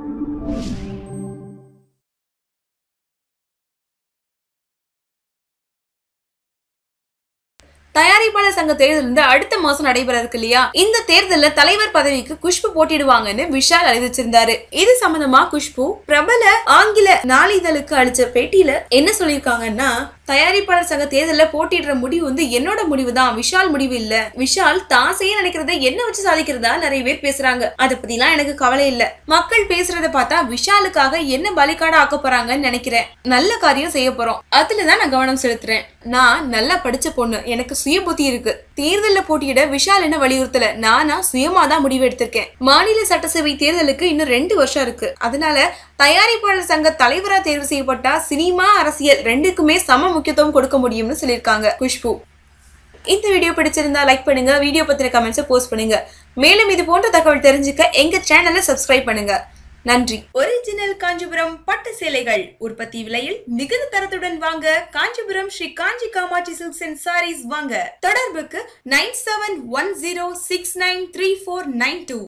தயாரிப்பாளர் சங்க தேர்தல் வந்து அடுத்த மாசம் நடைபெற இருக்கு இல்லையா இந்த தேர்தல்ல தலைவர் பதவிக்கு குஷ்பு போட்டிடுவாங்கன்னு விஷால் அறிவிச்சிருந்தாரு இது சம்பந்தமா குஷ்பு பிரபல ஆங்கில நாளிதழுக்கு அளிச்ச பேட்டியில என்ன சொல்லியிருக்காங்கன்னா தயாரிப்பாளர் சங்க தேர்தல்ல போட்டியிடுற முடிவு வந்து என்னோட முடிவு தான் விஷால் முடிவு இல்ல விஷால் தான் செய்ய நினைக்கிறத என்ன வச்சு சாதிக்கிறதா நிறைய பேர் பேசுறாங்க அத பத்திலாம் எனக்கு கவலை இல்ல மக்கள் பேசுறத பார்த்தா விஷாலுக்காக என்ன பலிகாடா ஆக்க போறாங்கன்னு நினைக்கிறேன் நல்ல காரியம் செய்ய போறோம் அதுலதான் நான் கவனம் செலுத்துறேன் நான் நல்லா படிச்ச பொண்ணு எனக்கு சுய புத்தி இருக்கு தேர்தல்ல போட்டியிட விஷால் என்ன வலியுறுத்தல நானா சுயமா தான் முடிவு எடுத்திருக்கேன் மாநில சட்டசபை தேர்தலுக்கு இன்னும் ரெண்டு வருஷம் இருக்கு அதனால தயாரிப்பாளர் சங்க தலைவரா தேர்வு செய்யப்பட்டா சினிமா அரசியல் ரெண்டுக்குமே சம முக்கியத்துவம் கொடுக்க முடியும்னு சொல்லியிருக்காங்க குஷ்பு இந்த வீடியோ பிடிச்சிருந்தா லைக் பண்ணுங்க வீடியோ பத்தின கமெண்ட்ஸை போஸ்ட் பண்ணுங்க மேலும் இது போன்ற தகவல் தெரிஞ்சுக்க எங்க சேனலை சப்ஸ்கிரைப் பண்ணுங்க நன்றி ஒரிஜினல் காஞ்சிபுரம் பட்டு சேலைகள் உற்பத்தி விலையில் மிகுந்த தரத்துடன் வாங்க Kanchipuram Sri Kanchi Kamakshi silks and sarees வாங்க தொடர்புக்கு nine seven one zero six nine three four nine two